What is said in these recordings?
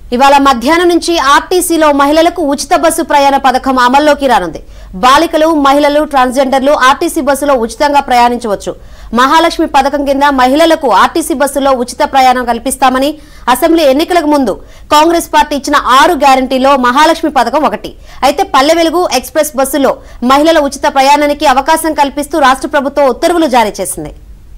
ఇవాళ మధ్యాహ్నం నుంచి ఆర్టీసీలో మహిళలకు ఉచిత బస్సు ప్రయాణ పథకం అమల్లోకి రానుంది బాలికలు మహిళలు ట్రాన్స్జెండర్లు ఆర్టీసీ బస్సులో ఉచితంగా ప్రయాణించవచ్చు మహాలక్ష్మి పథకం కింద మహిళలకు ఆర్టీసీ బస్సులో ఉచిత ప్రయాణం కల్పిస్తామని అసెంబ్లీ ఎన్నికలకు ముందు కాంగ్రెస్ పార్టీ ఇచ్చిన ఆరు గ్యారంటీలో మహాలక్ష్మి పథకం ఒకటి అయితే పల్లె వెలుగు ఎక్స్ప్రెస్ బస్సులో మహిళల ఉచిత ప్రయాణానికి అవకాశం కల్పిస్తూ రాష్ట్ర ప్రభుత్వం ఉత్తర్వులు జారీ చేసింది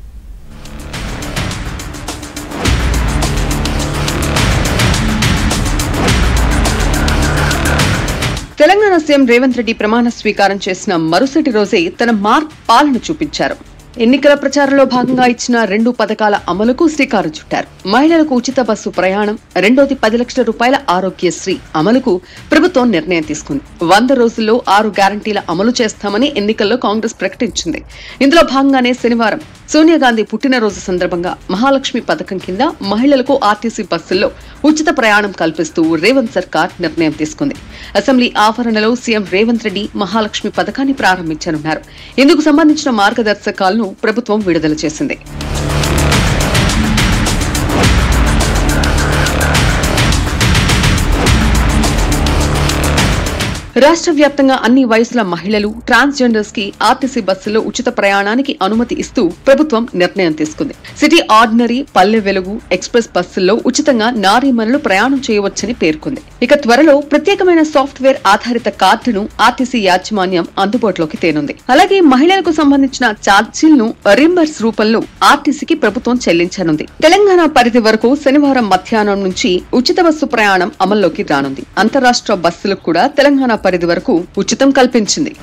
తెలంగాణ సీఎం రేవంత్ రెడ్డి ప్రమాణ స్వీకారం చేసిన మరుసటి రోజే తన మార్క్ పాలన చూపించారు ఎన్నికల ప్రచారంలో భాగంగా ఇచ్చిన రెండు పథకాల అమలుకు శ్రీకారం చుట్టారు మహిళలకు ఉచిత బస్సు ప్రయాణం రెండోది పది లక్షల రూపాయల ఆరోగ్యశ్రీ అమలుకు ప్రభుత్వం నిర్ణయం తీసుకుంది వంద రోజుల్లో ఆరు గ్యారంటీల అమలు చేస్తామని ఎన్నికల్లో కాంగ్రెస్ ప్రకటించింది ఇందులో భాగంగానే శనివారం సోనియా గాంధీ పుట్టినరోజు సందర్భంగా మహాలక్ష్మి పథకం కింద మహిళలకు ఆర్టీసీ బస్సుల్లో ఉచిత ప్రయాణం కల్పిస్తూ రేవంత్ సర్కార్ నిర్ణయం తీసుకుంది అసెంబ్లీ ఆవరణలో సీఎం రేవంత్ రెడ్డి మహాలక్ష్మి పథకాన్ని ప్రారంభించనున్నారు ఇందుకు సంబంధించిన మార్గదర్శకాలను ప్రభుత్వం విడుదల చేసింది రాష్ట్ర వ్యాప్తంగా అన్ని వయసుల మహిళలు ట్రాన్స్జెండర్స్ కి ఆర్టీసీ బస్సుల్లో ఉచిత ప్రయాణానికి అనుమతి ఇస్తూ ప్రభుత్వం నిర్ణయం తీసుకుంది సిటీ ఆర్డినరీ పల్లె వెలుగు ఎక్స్ప్రెస్ బస్సుల్లో ఉచితంగా నారీమణులు ప్రయాణం చేయవచ్చని పేర్కొంది ఇక త్వరలో ప్రత్యేకమైన సాఫ్ట్వేర్ ఆధారిత కార్డును ఆర్టీసీ యాజమాన్యం అందుబాటులోకి తేనుంది అలాగే మహిళలకు సంబంధించిన ఛార్జీలను రింబర్స్ రూపంలో ఆర్టీసీకి ప్రభుత్వం చెల్లించనుంది తెలంగాణ పరిధి వరకు శనివారం మధ్యాహ్నం నుంచి ఉచిత బస్సు ప్రయాణం అమల్లోకి రానుంది అంతరాష్ట్ర బస్సులకు కూడా తెలంగాణ పరిధి వరకు ఉచితం కల్పించింది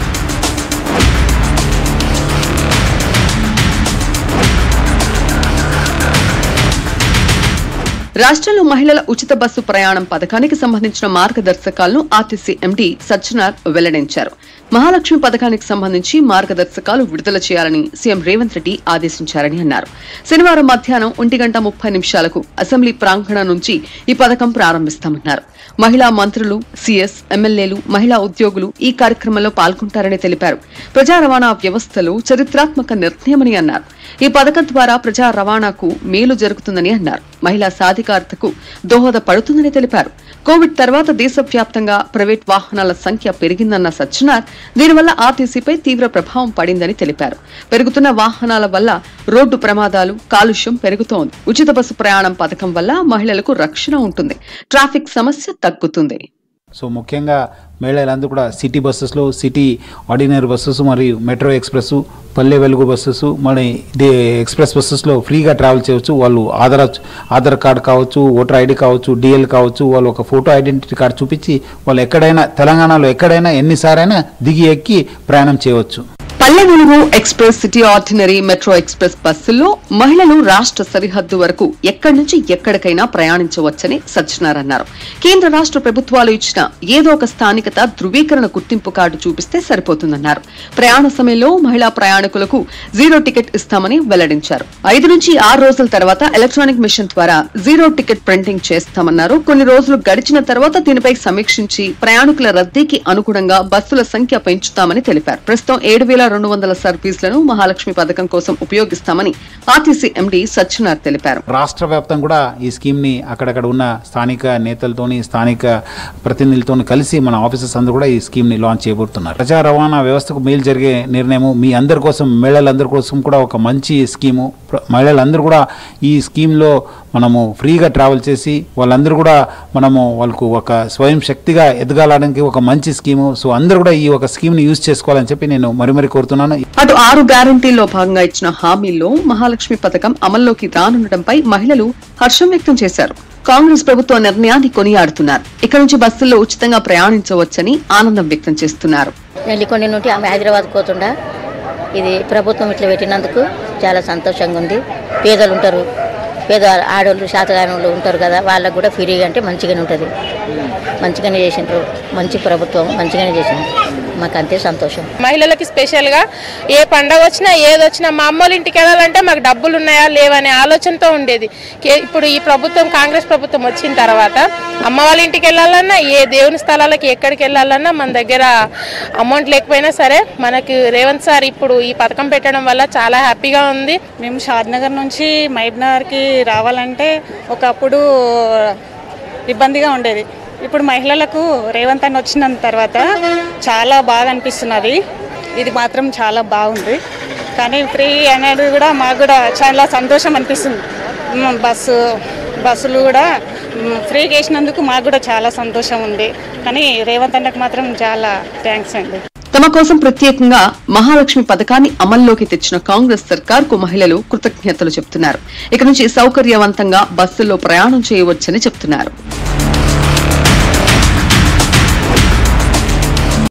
రాష్ట్రంలో మహిళల ఉచిత బస్సు ప్రయాణం పథకానికి సంబంధించిన మార్గదర్శకాలను ఆర్టీసీ ఎండీ సజ్జనార్ వెల్లడించారు మహాలక్ష్మి పథకానికి సంబంధించి మార్గదర్శకాలు విడుదల చేయాలని సీఎం రేవంత్ రెడ్డి ఆదేశించారని అన్నారు శనివారం మధ్యాహ్నం ఒంటి గంట ముప్పై నిమిషాలకు అసెంబ్లీ ప్రాంగణం నుంచి ఈ పథకం ప్రారంభిస్తామన్నారు మహిళా మంత్రులు సీఎస్ ఎమ్మెల్యేలు మహిళా ఉద్యోగులు ఈ కార్యక్రమంలో పాల్గొంటారని తెలిపారు ప్రజా రవాణా వ్యవస్థలో చరిత్రాత్మక నిర్ణయమని అన్నారు ఈ పథకం ద్వారా ప్రజా రవాణాకు మేలు జరుగుతుందని అన్నారు మహిళా సాధికారతకు దోహదపడుతుందని తెలిపారు కోవిడ్ తర్వాత దేశవ్యాప్తంగా ప్రైవేట్ వాహనాల సంఖ్య పెరిగిందన్న సజ్జనార్ దీనివల్ల ఆర్టీసీపై తీవ్ర ప్రభావం పడిందని తెలిపారు పెరుగుతున్న వాహనాల వల్ల రోడ్డు ప్రమాదాలు కాలుష్యం పెరుగుతోంది ఉచిత బస్సు ప్రయాణం పథకం వల్ల మహిళలకు రక్షణ ఉంటుంది ట్రాఫిక్ సమస్య తగ్గుతుంది సో ముఖ్యంగా మహిళలందరూ కూడా సిటీ బస్సెస్లో సిటీ ఆర్డినరీ బస్సెస్ మరియు metro express Palle Velugu buses మరి ఇది ఎక్స్ప్రెస్ బస్సెస్లో ఫ్రీగా ట్రావెల్ చేయవచ్చు వాళ్ళు ఆధార్ ఆధార్ కార్డు కావచ్చు ఓటర్ ఐడి కావచ్చు డిఎల్ కావచ్చు వాళ్ళు ఒక ఫోటో ఐడెంటిటీ కార్డు చూపించి వాళ్ళు ఎక్కడైనా తెలంగాణలో ఎక్కడైనా ఎన్నిసారైనా దిగి ఎక్కి ప్రయాణం చేయవచ్చు Palle Velugu express city ordinary metro express బస్సుల్లో మహిళలు రాష్ట్ర సరిహద్దు వరకు ఎక్కడి నుంచి ఎక్కడికైనా ప్రయాణించవచ్చని సజ్జనార్ అన్నారు కేంద్ర రాష్ట్ర ప్రభుత్వాలు ఇచ్చిన ఏదో ఒక స్థానికత ధృవీకరణ గుర్తింపు కార్డు చూపిస్తే సరిపోతుందన్నారు ప్రయాణ సమయంలో మహిళా ప్రయాణికులకు జీరో టికెట్ ఇస్తామని వెల్లడించారు ఐదు నుంచి ఆరు రోజుల తర్వాత ఎలక్ట్రానిక్ మిషన్ ద్వారా జీరో టికెట్ ప్రింటింగ్ చేస్తామన్నారు కొన్ని రోజులు గడిచిన తర్వాత దీనిపై సమీక్షించి ప్రయాణికుల రద్దీకి అనుగుణంగా బస్సుల సంఖ్య పెంచుతామని తెలిపారు ప్రస్తుతం ఏడు వేల రెండు వందల సర్వీసులను మహాలక్ష్మి పథకం కోసం ఉపయోగిస్తామని ఆర్టీసీ ఎండీ సత్యనార్ తెలిపారు రాష్ట్ర వ్యాప్తంగా కూడా ఈ స్కీమ్ని అక్కడక్కడ ఉన్న స్థానిక నేతలతోని స్థానిక ప్రతినిధులతో కలిసి మన ఆఫీసర్స్ అందరూ కూడా ఈ స్కీమ్ని లాంచ్ చేయబోతున్నారు ప్రజా రవాణా వ్యవస్థకు మేలు జరిగే నిర్ణయము మీ అందరి కోసం మహిళలందరి కోసం కూడా ఒక మంచి స్కీము ప్ర- మహిళలందరూ కూడా ఈ స్కీమ్లో మనము ఫ్రీగా ట్రావెల్ చేసి వాళ్ళందరూ కూడా మనము వాళ్ళకు ఒక స్వయం శక్తిగా ఎదగాలడానికి ఒక మంచి స్కీము సో అందరూ కూడా ఈ ఒక స్కీమ్ని యూజ్ చేసుకోవాలని చెప్పి నేను మరి మరి కోరుతున్నాను అటు ఆరు గ్యారంటీల్లో భాగంగా ఇచ్చిన హామీల్లో మహాలక్ష్మి పథకం అమల్లోకి రానుండటంపై మహిళలు హర్షం వ్యక్తం చేశారు కాంగ్రెస్ ప్రభుత్వ నిర్ణయాన్ని కొనియాడుతున్నారు ఇక నుంచి బస్సుల్లో ఉచితంగా ప్రయాణించవచ్చని ఆనందం వ్యక్తం చేస్తున్నారు నెల్లికొండ నుండి ఆమె హైదరాబాద్ పోతుండా ఇది ప్రభుత్వం ఇట్లా పెట్టినందుకు చాలా సంతోషంగా ఉంది పేదలు ఉంటారు పేద ఆడవాళ్ళు శాతగాని వాళ్ళు ఉంటారు కదా వాళ్ళకు కూడా ఫ్రీగా అంటే మంచిగానే ఉంటుంది మంచిగానే చేసిండ్రు మంచి ప్రభుత్వం మంచిగానే చేసింది మాకు అంతే సంతోషం మహిళలకి స్పెషల్గా ఏ పండగ వచ్చినా ఏది వచ్చినా మా అమ్మోళ్ళ ఇంటికి వెళ్ళాలంటే మాకు డబ్బులు ఉన్నాయా లేవనే ఆలోచనతో ఉండేది కే- ఇప్పుడు ఈ ప్రభుత్వం కాంగ్రెస్ ప్రభుత్వం వచ్చిన తర్వాత అమ్మ వాళ్ళ ఇంటికి వెళ్ళాలన్నా ఏ దేవుని స్థలాలకి ఎక్కడికి వెళ్ళాలన్నా మన దగ్గర అమౌంట్ లేకపోయినా సరే మనకి రేవంత్ సార్ ఇప్పుడు ఈ పథకం పెట్టడం వల్ల చాలా హ్యాపీగా ఉంది మేము షాద్నగర్ నుంచి మైబ్నగర్కి రావాలంటే ఒకప్పుడు ఇబ్బందిగా ఉండేది ఇప్పుడు మహిళలకు రేవంత్ అన్న వచ్చిన తర్వాత చాలా బాగా అనిపిస్తున్నది ఇది మాత్రం చాలా బాగుంది కానీ ఫ్రీ అనేది కూడా మాకు కూడా చాలా సంతోషం అనిపిస్తుంది మ్, బస్సు బస్సులు కూడా మ్, ఫ్రీగా వేసినందుకు మాకు కూడా చాలా సంతోషం ఉంది కానీ రేవంత్ అన్నకు మాత్రం చాలా థ్యాంక్స్ అండి తమ కోసం ప్రత్యేకంగా మహాలక్ష్మి పథకాన్ని అమల్లోకి తెచ్చిన కాంగ్రెస్ సర్కార్ కు మహిళలు కృతజ్ఞతలు చెప్తున్నారు ఇక నుంచి సౌకర్యవంతంగా బస్సుల్లో ప్రయాణం చేయవచ్చని చెప్తున్నారు